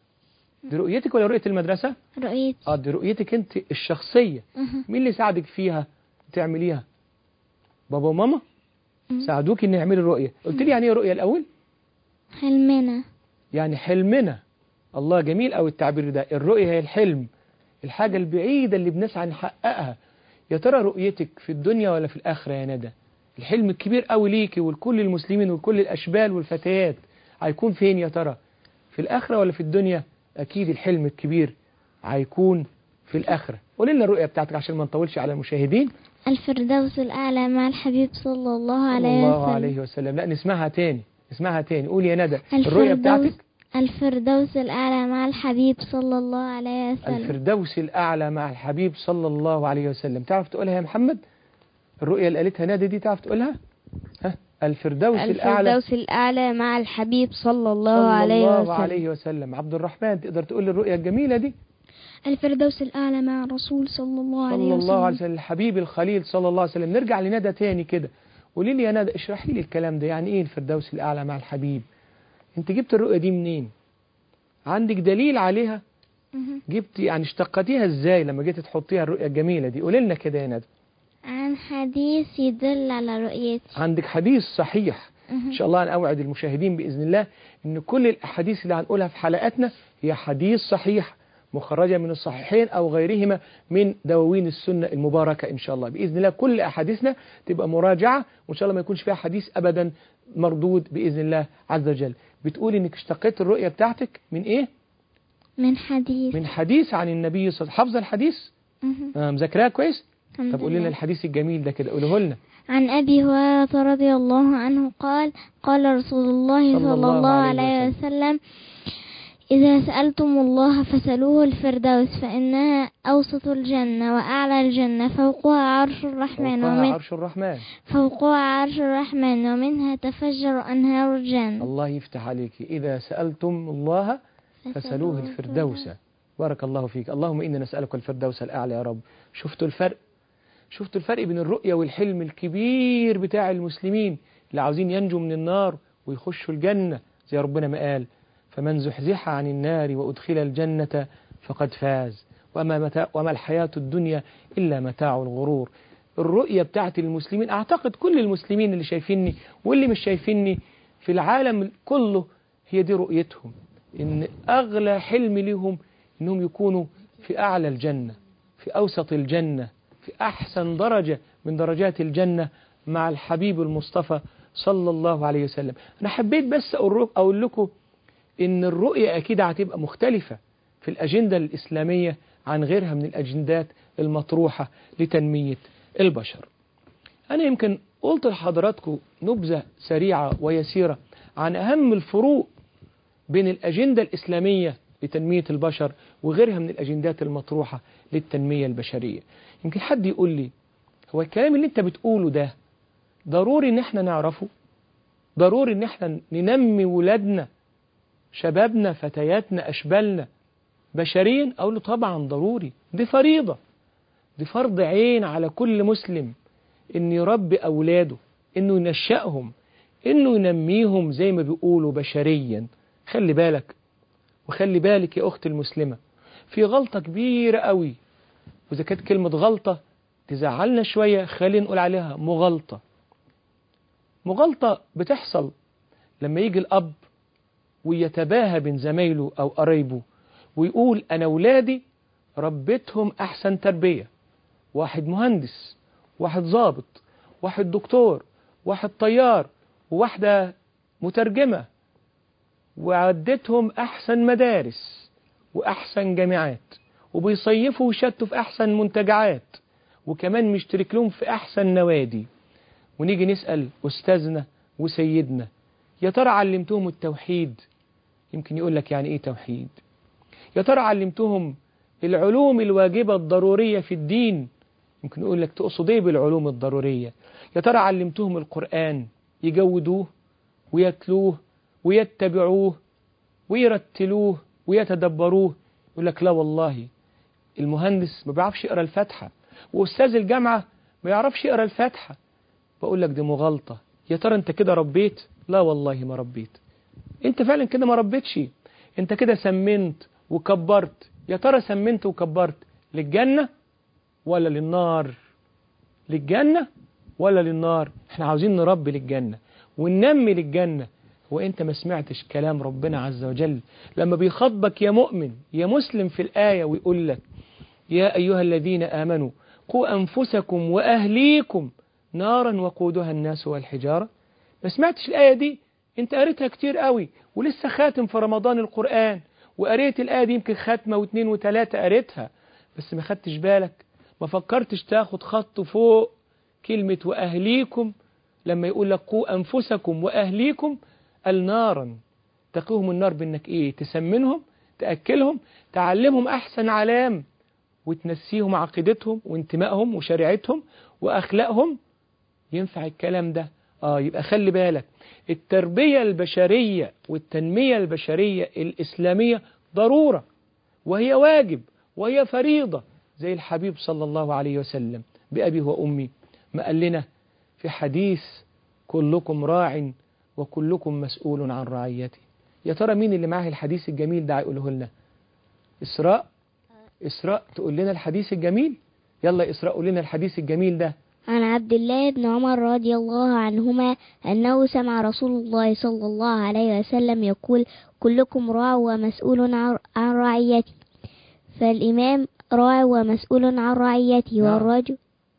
دي رؤيتك ولا رؤية المدرسة رؤية اه دي رؤيتك انت الشخصية مهم. مين اللي ساعدك فيها تعمليها بابا وماما ساعدوك ان يعملي الرؤية قلت لي يعني ايه رؤية الاول حلمنا يعني حلمنا الله جميل قوي التعبير ده الرؤية هي الحلم الحاجة البعيدة اللي بنسعى نحققها يا ترى رؤيتك في الدنيا ولا في الآخرة يا ندى الحلم الكبير قوي ليكي ولكل المسلمين ولكل الأشبال والفتيات هيكون فين يا ترى في الآخرة ولا في الدنيا أكيد الحلم الكبير هيكون في الآخرة قولي لنا الرؤية بتاعتك عشان ما نطولش على المشاهدين الفردوس الأعلى مع الحبيب صلى الله صلى عليه الله وسلم عليه وسلم لا نسمعها تاني نسمعها تاني قولي يا ندى الرؤية الفردوس بتاعتك الفردوس الأعلى مع الحبيب صلى الله عليه وسلم الفردوس الأعلى مع الحبيب صلى الله عليه وسلم تعرف تقولها يا محمد الرؤية اللي قالتها نادي دي تعرف تقولها ها الفردوس الأعلى الفردوس الأعلى مع الحبيب صلى الله صلى عليه الله وسلم عليه وسلم عبد الرحمن تقدر تقول لي الرؤية الجميلة دي الفردوس الأعلى مع الرسول صلى الله عليه صلى وسلم الله عليه وسلم الحبيب الخليل صلى الله عليه وسلم نرجع لندى تاني كده قولي لي يا ندى اشرحي لي الكلام ده يعني ايه الفردوس الأعلى مع الحبيب انت جبت الرؤية دي منين عندك دليل عليها مهم. جبت يعني اشتقتيها ازاي لما جيت تحطيها الرؤية الجميلة دي قولي لنا كده يا ندى عن حديث يدل على رؤيتي عندك حديث صحيح إن شاء الله أنا أوعد المشاهدين بإذن الله إن كل الأحاديث اللي هنقولها في حلقاتنا هي حديث صحيح مخرجة من الصحيحين أو غيرهما من دواوين السنة المباركة إن شاء الله بإذن الله كل أحاديثنا تبقى مراجعة وإن شاء الله ما يكونش فيها حديث أبدا مردود بإذن الله عز وجل بتقول إنك اشتقيت الرؤية بتاعتك من إيه؟ من حديث من حديث عن النبي صلى الله عليه وسلم حافظة الحديث؟ مهم. آه، مذاكراها كويس؟ الحمد طب قولي لنا لله. الحديث الجميل ده كده قوله لنا عن أبي هريرة رضي الله عنه قال قال رسول الله صلى صلى الله الله عليه عليه وسلم إذا سألتم الله فسألوه الفردوس فإنها أوسط الجنة وأعلى الجنة فوقها عرش الرحمن فوقها ومن عرش الرحمن فوقها عرش الرحمن ومنها تفجر أنهار الجنة الله يفتح عليك إذا سألتم الله فسألوه الفردوس بارك الله فيك اللهم إنا نسألك الفردوس الأعلى يا رب شفتوا الفرق شفتوا الفرق بين الرؤية والحلم الكبير بتاع المسلمين اللي عاوزين ينجوا من النار ويخشوا الجنة زي ربنا ما قال فمن زحزح عن النار وأدخل الجنة فقد فاز وما, متاع وما الحياة الدنيا إلا متاع الغرور الرؤية بتاعت المسلمين أعتقد كل المسلمين اللي شايفيني واللي مش شايفيني في العالم كله هي دي رؤيتهم إن أغلى حلم لهم إنهم يكونوا في أعلى الجنة في أوسط الجنة في أحسن درجة من درجات الجنة مع الحبيب المصطفى صلى الله عليه وسلم أنا حبيت بس أقول أقول لكم إن الرؤية أكيد هتبقى مختلفة في الأجندة الإسلامية عن غيرها من الأجندات المطروحة لتنمية البشر أنا يمكن قلت لحضراتكم نبذة سريعة ويسيرة عن أهم الفروق بين الأجندة الإسلامية لتنمية البشر وغيرها من الأجندات المطروحة للتنمية البشرية يمكن حد يقول لي هو الكلام اللي انت بتقوله ده ضروري ان احنا نعرفه ضروري ان احنا ننمي ولادنا شبابنا فتياتنا أشبالنا بشريا أقول له طبعا ضروري دي فريضة دي فرض عين على كل مسلم إن يربي أولاده إنه ينشأهم إنه ينميهم زي ما بيقولوا بشريا خلي بالك وخلي بالك يا أختي المسلمة في غلطة كبيرة قوي وإذا كانت كلمة غلطة تزعلنا شوية خلينا نقول عليها مغالطة مغالطة بتحصل لما يجي الأب ويتباهى بين زمايله أو قرايبه ويقول أنا ولادي ربيتهم أحسن تربية واحد مهندس واحد ضابط واحد دكتور واحد طيار وواحدة مترجمة وعدتهم أحسن مدارس وأحسن جامعات وبيصيفوا ويشتوا في أحسن منتجعات وكمان مشترك لهم في أحسن نوادي ونيجي نسأل أستاذنا وسيدنا يا ترى علمتهم التوحيد يمكن يقول لك يعني إيه توحيد يا ترى علمتهم العلوم الواجبة الضرورية في الدين يمكن يقول لك تقصد إيه بالعلوم الضرورية يا ترى علمتهم القرآن يجودوه ويتلوه ويتبعوه ويرتلوه ويتدبروه يقول لك لا والله المهندس ما بيعرفش يقرا الفاتحة وأستاذ الجامعة ما يعرفش يقرا الفاتحة بقول لك دي مغالطة يا ترى أنت كده ربيت لا والله ما ربيت أنت فعلا كده ما ربيتش أنت كده سمنت وكبرت يا ترى سمنت وكبرت للجنة ولا للنار للجنة ولا للنار احنا عاوزين نربي للجنة وننمي للجنة وانت ما سمعتش كلام ربنا عز وجل لما بيخاطبك يا مؤمن يا مسلم في الآية ويقول لك يا أيها الذين آمنوا قوا أنفسكم وأهليكم نارا وقودها الناس والحجارة ما سمعتش الآية دي انت قريتها كتير قوي ولسه خاتم في رمضان القرآن وقريت الآية دي يمكن خاتمة واثنين وثلاثة قريتها بس ما خدتش بالك ما فكرتش تاخد خط فوق كلمة وأهليكم لما يقول لك قوا أنفسكم وأهليكم النارا تقيهم النار بأنك إيه تسمنهم تأكلهم تعلمهم أحسن علام وتنسيهم عقيدتهم وانتمائهم وشريعتهم وأخلاقهم ينفع الكلام ده آه يبقى خلي بالك التربية البشرية والتنمية البشرية الإسلامية ضرورة وهي واجب وهي فريضة زي الحبيب صلى الله عليه وسلم بأبي وأمي ما قال لنا في حديث كلكم راع وكلكم مسؤول عن رعيته يا ترى مين اللي معاه الحديث الجميل ده هيقوله لنا إسراء إسراء تقول لنا الحديث الجميل يلا إسراء قول لنا الحديث الجميل ده عن عبد الله بن عمر رضي الله عنهما أنه سمع رسول الله صلى الله عليه وسلم يقول كلكم راع ومسؤول عن رعيته فالإمام راع ومسؤول عن رعيته نعم. والرجل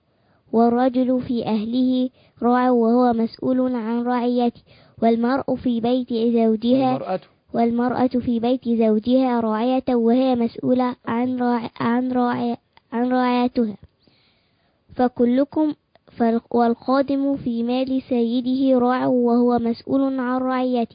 والرجل في أهله راع وهو مسؤول عن رعيته والمرء في بيت زوجها المرأة والمرأة في بيت زوجها راعية وهي مسؤولة عن راع عن راع عن رعايتها فكلكم فال- والقادم في مال سيده راع وهو مسؤول عن رعيته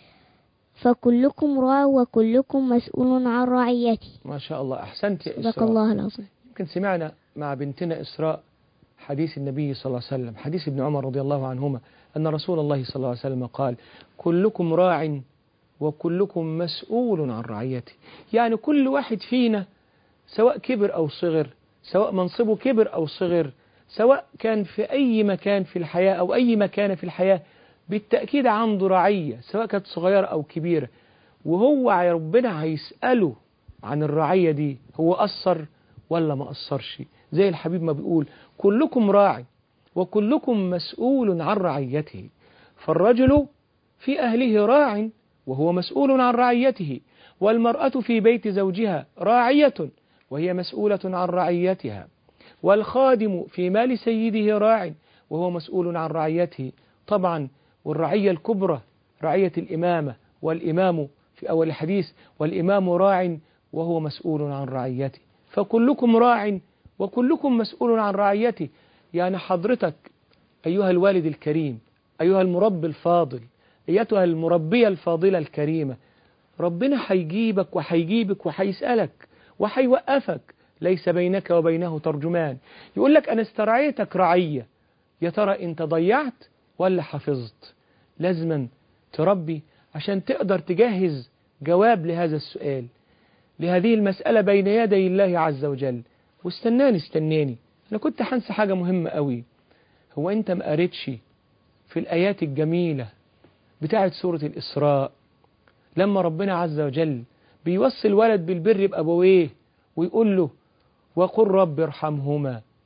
فكلكم راع وكلكم مسؤول عن رعيته ما شاء الله أحسنت يا صدق إسراء الله العظيم يمكن سمعنا مع بنتنا إسراء حديث النبي صلى الله عليه وسلم حديث ابن عمر رضي الله عنهما أن رسول الله صلى الله عليه وسلم قال كلكم راع وكلكم مسؤول عن رعيته يعني كل واحد فينا سواء كبر أو صغر سواء منصبه كبر أو صغر سواء كان في أي مكان في الحياة أو أي مكان في الحياة بالتأكيد عنده رعية سواء كانت صغيرة أو كبيرة وهو يا ربنا هيسأله عن الرعية دي هو أثر ولا ما أثرش زي الحبيب ما بيقول كلكم راع وكلكم مسؤول عن رعيته فالرجل في أهله راع وهو مسؤول عن رعيته والمرأة في بيت زوجها راعية وهي مسؤولة عن رعيتها والخادم في مال سيده راع وهو مسؤول عن رعيته طبعا والرعية الكبرى رعية الإمامة والإمام في أول الحديث والإمام راع وهو مسؤول عن رعيته فكلكم راع وكلكم مسؤول عن رعيته يعني حضرتك أيها الوالد الكريم أيها المربي الفاضل أيتها المربية الفاضلة الكريمة ربنا هيجيبك وهيجيبك وهيسألك وهيوقفك ليس بينك وبينه ترجمان يقول لك أنا استرعيتك رعية يا ترى أنت ضيعت ولا حفظت لازما تربي عشان تقدر تجهز جواب لهذا السؤال لهذه المسألة بين يدي الله عز وجل واستناني استناني أنا كنت هنسى حاجة مهمة قوي هو أنت ما قريتش في الآيات الجميلة بتاعت سورة الإسراء لما ربنا عز وجل بيوصي الولد بالبر بأبويه ويقول له وقل رب ارحمهما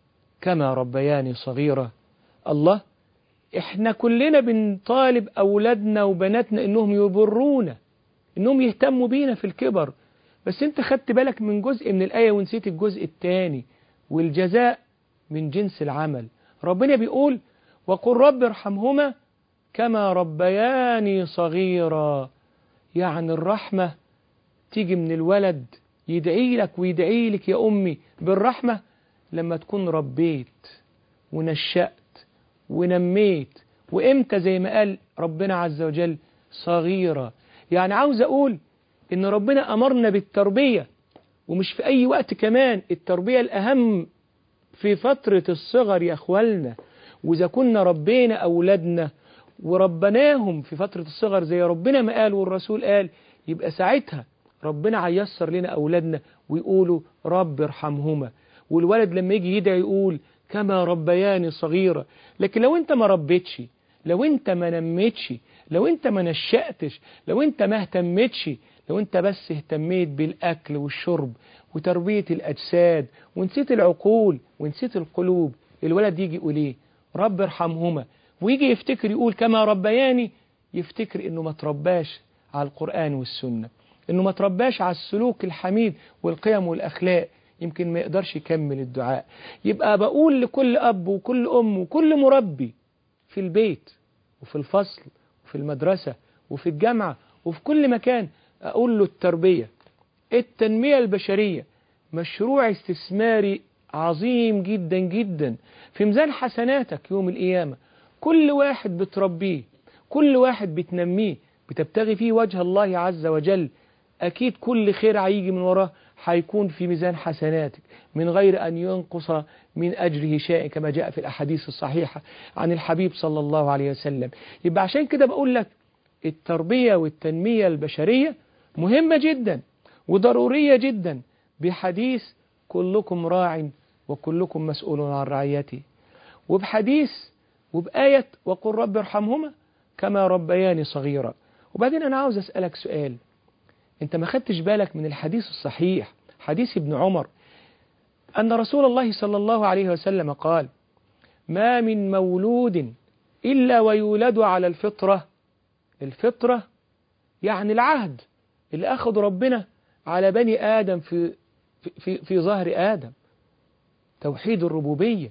كما ربياني صغيرة الله احنا كلنا بنطالب أولادنا وبناتنا إنهم يبرونا إنهم يهتموا بينا في الكبر بس انت خدت بالك من جزء من الآية ونسيت الجزء الثاني والجزاء من جنس العمل ربنا بيقول وقل رب ارحمهما كما ربياني صغيرا يعني الرحمة تيجي من الولد يدعي لك ويدعي لك يا أمي بالرحمة لما تكون ربيت ونشأت ونميت وإمتى زي ما قال ربنا عز وجل صغيرة يعني عاوز أقول إن ربنا أمرنا بالتربية ومش في أي وقت كمان التربية الأهم في فترة الصغر يا أخوالنا وإذا كنا ربينا أولادنا وربناهم في فترة الصغر زي ربنا ما قال والرسول قال يبقى ساعتها ربنا هيسر لنا أولادنا ويقولوا رب ارحمهما والولد لما يجي يدعي يقول كما ربياني صغيرة لكن لو انت ما ربيتش لو انت ما نميتش لو انت ما نشأتش لو انت ما اهتمتش لو انت بس اهتميت بالأكل والشرب وتربية الأجساد ونسيت العقول ونسيت القلوب الولد يجي يقول ايه رب ارحمهما ويجي يفتكر يقول كما ربياني يفتكر انه ما ترباش على القرآن والسنة انه ما ترباش على السلوك الحميد والقيم والأخلاق يمكن ما يقدرش يكمل الدعاء يبقى بقول لكل أب وكل أم وكل مربي في البيت وفي الفصل وفي المدرسة وفي الجامعة وفي كل مكان أقول له التربية التنمية البشرية مشروع استثماري عظيم جدا جدا في ميزان حسناتك يوم القيامة كل واحد بتربيه كل واحد بتنميه بتبتغي فيه وجه الله عز وجل أكيد كل خير هيجي من وراه هيكون في ميزان حسناتك من غير أن ينقص من أجره شيء كما جاء في الأحاديث الصحيحة عن الحبيب صلى الله عليه وسلم يبقى عشان كده بقول لك التربية والتنمية البشرية مهمة جدا وضرورية جدا بحديث كلكم راع وكلكم مسؤول عن رعيته وبحديث وبآية وقل رب ارحمهما كما ربياني صغيرا وبعدين أنا عاوز أسألك سؤال أنت ما خدتش بالك من الحديث الصحيح حديث ابن عمر أن رسول الله صلى الله عليه وسلم قال ما من مولود إلا ويولد على الفطرة الفطرة يعني العهد اللي أخذ ربنا على بني آدم في, في, في ظهر آدم توحيد الربوبية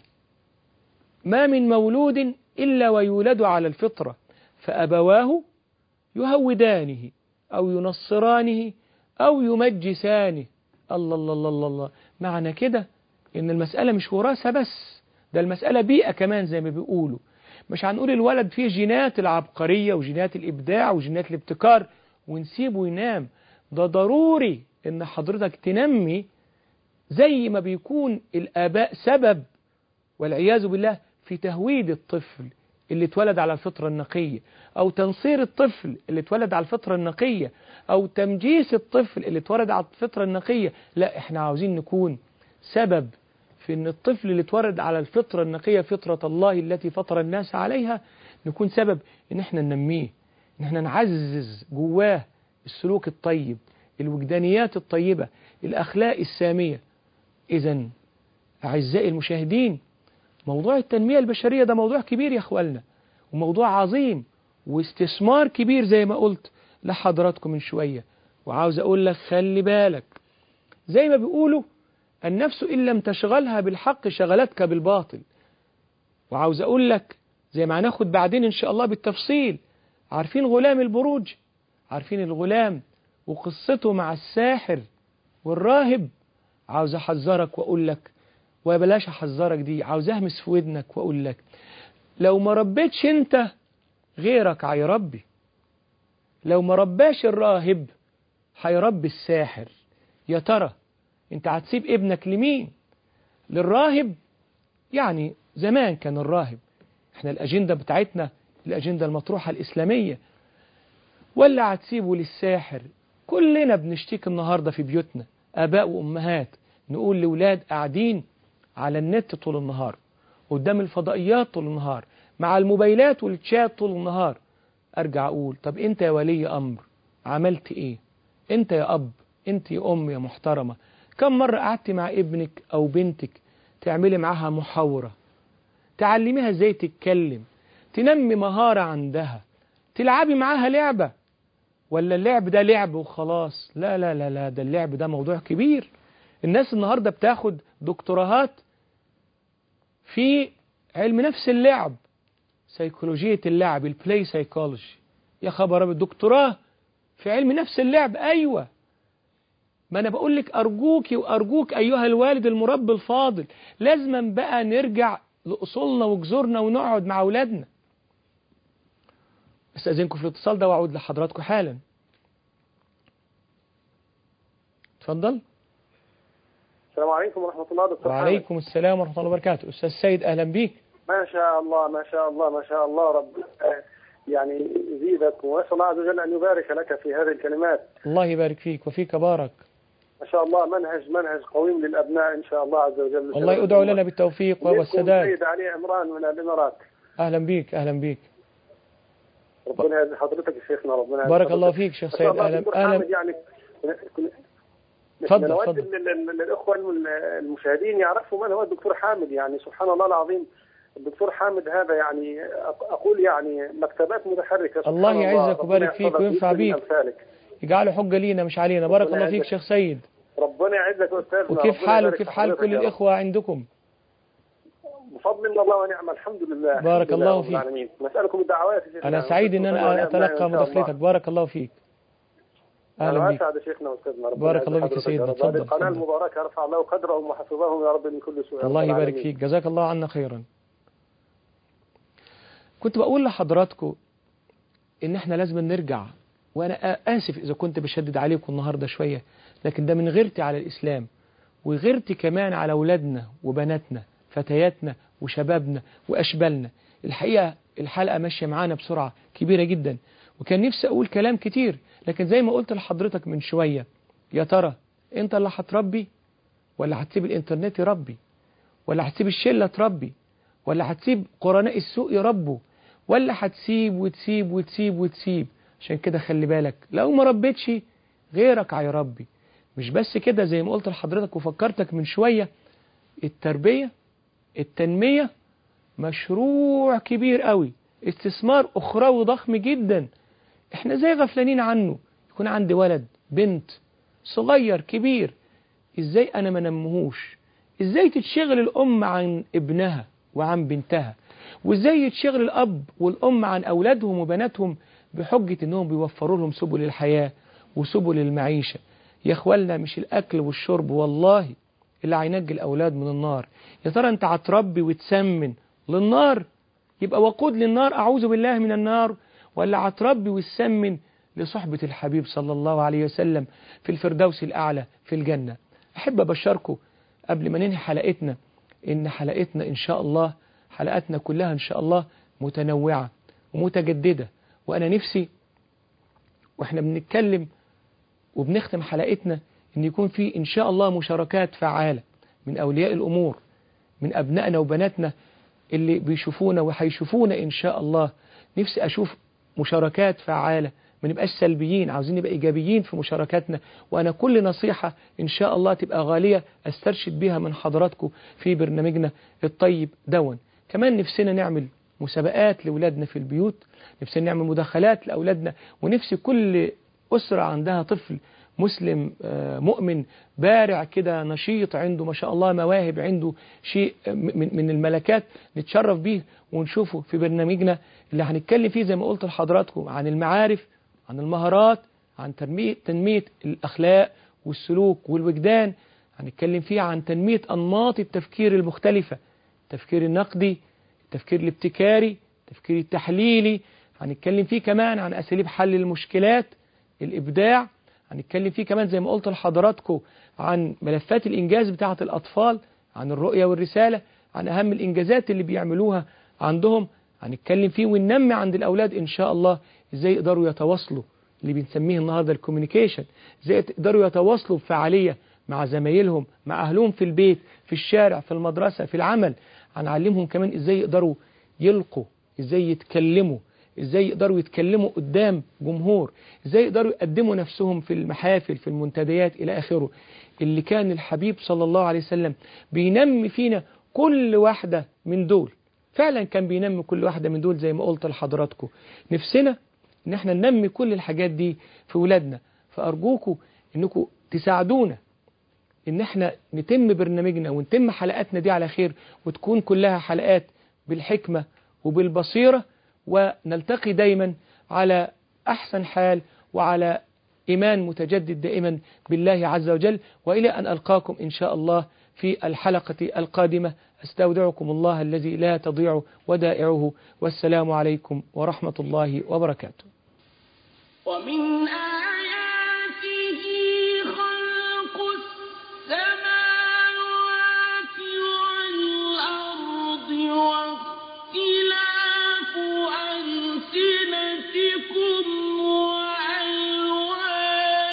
ما من مولود إلا ويولد على الفطرة فأبواه يهودانه أو ينصرانه أو يمجسانه الله الله الله الله, الله. معنى كده إن المسألة مش وراثة بس ده المسألة بيئة كمان زي ما بيقولوا مش هنقول الولد فيه جينات العبقرية وجينات الإبداع وجينات الابتكار ونسيبه ينام ده ضروري إن حضرتك تنمي زي ما بيكون الآباء سبب والعياذ بالله في تهويد الطفل اللي اتولد على الفطرة النقية أو تنصير الطفل اللي اتولد على الفطرة النقية أو تمجيس الطفل اللي اتولد على الفطرة النقية لا احنا عاوزين نكون سبب في ان الطفل اللي اتولد على الفطرة النقية فطرة الله التي فطر الناس عليها نكون سبب ان احنا ننميه ان احنا نعزز جواه السلوك الطيب الوجدانيات الطيبة الأخلاق السامية إذا أعزائي المشاهدين موضوع التنمية البشرية ده موضوع كبير يا أخوالنا وموضوع عظيم واستثمار كبير زي ما قلت لحضراتكم من شوية وعاوز أقول لك خلي بالك زي ما بيقولوا النفس إن لم تشغلها بالحق شغلتك بالباطل وعاوز أقول لك زي ما هناخد بعدين إن شاء الله بالتفصيل عارفين غلام البروج عارفين الغلام وقصته مع الساحر والراهب عاوز أحذرك وأقول لك وبلاش أحذرك دي عاوز أهمس في ودنك وأقول لك لو ما ربيتش أنت غيرك هيربي لو ما رباش الراهب هيربي الساحر يا ترى انت هتسيب ابنك لمين للراهب يعني زمان كان الراهب احنا الأجندة بتاعتنا الأجندة المطروحة الإسلامية ولا هتسيبه للساحر كلنا بنشتكي النهاردة في بيوتنا آباء وأمهات نقول لولاد قاعدين على النت طول النهار قدام الفضائيات طول النهار مع الموبايلات والشات طول النهار أرجع أقول طب أنت يا ولي أمر عملت إيه أنت يا أب أنت يا أم يا محترمة كم مرة قعدت مع ابنك أو بنتك تعملي معاها محاورة تعلميها ازاي تتكلم تنمي مهارة عندها تلعبي معاها لعبة ولا اللعب ده لعب وخلاص لا لا لا لا ده اللعب ده موضوع كبير الناس النهاردة بتاخد دكتوراهات في علم نفس اللعب سيكولوجية اللعب البلاي سايكولوجي يا خبر أبيض دكتوراه في علم نفس اللعب أيوة ما أنا بقول لك أرجوك وأرجوك أيها الوالد المربي الفاضل لازما بقى نرجع لأصولنا وجذورنا ونقعد مع أولادنا استأذنكم في الاتصال ده وأعود لحضراتكم حالا اتفضل السلام عليكم ورحمة الله دكتور وعليكم السلام ورحمة الله وبركاته أستاذ سيد أهلا بيك ما شاء الله ما شاء الله ما شاء الله رب يعني يزيدك وأسأل الله عز وجل أن يبارك لك في هذه الكلمات الله يبارك فيك وفيك بارك ما شاء الله منهج منهج قويم للأبناء إن شاء الله عز وجل والله ادعو لنا بالتوفيق والسداد سيد علي عمران من الإمارات أهلا بيك أهلا بيك ربنا يعز حضرتك يا شيخنا ربنا يعز بارك حضرتك. الله فيك شيخ ما شاء سيد الله أهلا دكتور أهلا حامد يعني اتفضل، نود اتفضل. لل- لل- للإخوة الم- المشاهدين يعرفوا من هو الدكتور حامد يعني سبحان الله العظيم الدكتور حامد هذا يعني أق- أقول يعني مكتبات متحركة سبحان الله يعزك ربنا ويبارك فيك يحفظك وينفع ويكرم بيك. أمثالك. يجعله حجة لينا مش علينا بارك ربنا الله فيك يعزك. شيخ سيد ربنا يعزك يا أستاذنا وكيف ربنا حال يبارك وكيف في حال حضرتك كل يا رب. الإخوة عندكم بفضل من الله ونعم الحمد لله بارك الحمد لله الله رب فيك. العالمين نسألكم الدعوات يا شيخنا. أنا سعيد إن وصلوا أنا على أبنائنا أتلقى إن شاء الله. مداخلتك بارك الله فيك أهلا أنا بيك أسعد يا شيخنا وأستاذنا ربنا بارك يعز الله فيك يا حضرتك سيدنا. رب. اتفضل، هذه القناة اتفضل. المباركة يرفع الله قدرهم وحفظهم يا رب من كل سوء يا رب الله يبارك العالمين. فيك جزاك الله عنا خيرا كنت بقول لحضراتكم ان احنا لازم نرجع وانا آ- اسف اذا كنت بشدد عليكم النهارده شويه لكن ده من غيرتي على الاسلام وغيرتي كمان على اولادنا وبناتنا فتياتنا وشبابنا واشبالنا الحقيقه الحلقه ماشيه معانا بسرعه كبيره جدا وكان نفسي اقول كلام كتير لكن زي ما قلت لحضرتك من شويه يا ترى انت اللي هتربي ولا هتسيب الانترنت يربي ولا هتسيب الشله تربي ولا هتسيب قرناء السوق يربوا ولا هتسيب وتسيب وتسيب وتسيب عشان كده خلي بالك لو ما ربيتش غيرك هيربي مش بس كده زي ما قلت لحضرتك وفكرتك من شوية التربية التنمية مشروع كبير قوي استثمار أخروي ضخم جدا احنا زي غفلانين عنه يكون عندي ولد بنت صغير كبير ازاي انا ما نمهوش ازاي تتشغل الام عن ابنها وعن بنتها وازاي يتشغل الاب والام عن اولادهم وبناتهم بحجة انهم بيوفروا لهم سبل الحياة وسبل المعيشة يا اخوالنا مش الاكل والشرب والله اللي هينجي الاولاد من النار يا ترى انت هتربي وتسمن للنار يبقى وقود للنار اعوذ بالله من النار ولا هتربي وتسمن لصحبة الحبيب صلى الله عليه وسلم في الفردوس الأعلى في الجنة أحب أبشركم قبل ما ننهي حلقتنا إن حلقتنا إن شاء الله حلقاتنا كلها إن شاء الله متنوعة ومتجددة وأنا نفسي وإحنا بنتكلم وبنختم حلقتنا إن يكون في إن شاء الله مشاركات فعالة من أولياء الأمور من أبنائنا وبناتنا اللي بيشوفونا وهيشوفونا إن شاء الله نفسي أشوف مشاركات فعالة ما نبقاش سلبيين عاوزين نبقى إيجابيين في مشاركاتنا وأنا كل نصيحة إن شاء الله تبقى غالية أسترشد بها من حضراتكم في برنامجنا الطيب دون كمان نفسنا نعمل مسابقات لأولادنا في البيوت نفسنا نعمل مداخلات لأولادنا ونفسي كل أسرة عندها طفل مسلم آه، مؤمن بارع كده نشيط عنده ما شاء الله مواهب عنده شيء من من الملكات نتشرف بيه ونشوفه في برنامجنا اللي هنتكلم فيه زي ما قلت لحضراتكم عن المعارف عن المهارات عن تنمية, تنمية الأخلاق والسلوك والوجدان هنتكلم فيه عن تنمية أنماط التفكير المختلفة التفكير النقدي التفكير الابتكاري التفكير التحليلي هنتكلم فيه كمان عن أساليب حل المشكلات الإبداع هنتكلم فيه كمان زي ما قلت لحضراتكم عن ملفات الإنجاز بتاعة الأطفال عن الرؤية والرسالة عن أهم الإنجازات اللي بيعملوها عندهم هنتكلم فيه وننمي عند الأولاد إن شاء الله إزاي يقدروا يتواصلوا اللي بنسميه النهاردة الكوميونيكيشن إزاي يقدروا يتواصلوا بفعالية مع زمايلهم مع أهلهم في البيت في الشارع في المدرسة في العمل هنعلمهم كمان إزاي يقدروا يلقوا إزاي يتكلموا ازاي يقدروا يتكلموا قدام جمهور ازاي يقدروا يقدموا نفسهم في المحافل في المنتديات الى اخره اللي كان الحبيب صلى الله عليه وسلم بينمي فينا كل واحدة من دول فعلا كان بينمي كل واحدة من دول زي ما قلت لحضراتكم نفسنا ان احنا ننمي كل الحاجات دي في ولادنا فأرجوكم انكم تساعدونا ان احنا نتم برنامجنا ونتم حلقاتنا دي على خير وتكون كلها حلقات بالحكمة وبالبصيرة ونلتقي دايما على أحسن حال وعلى إيمان متجدد دائما بالله عز وجل وإلى أن ألقاكم إن شاء الله في الحلقة القادمة أستودعكم الله الذي لا تضيع ودائعه والسلام عليكم ورحمة الله وبركاته ومن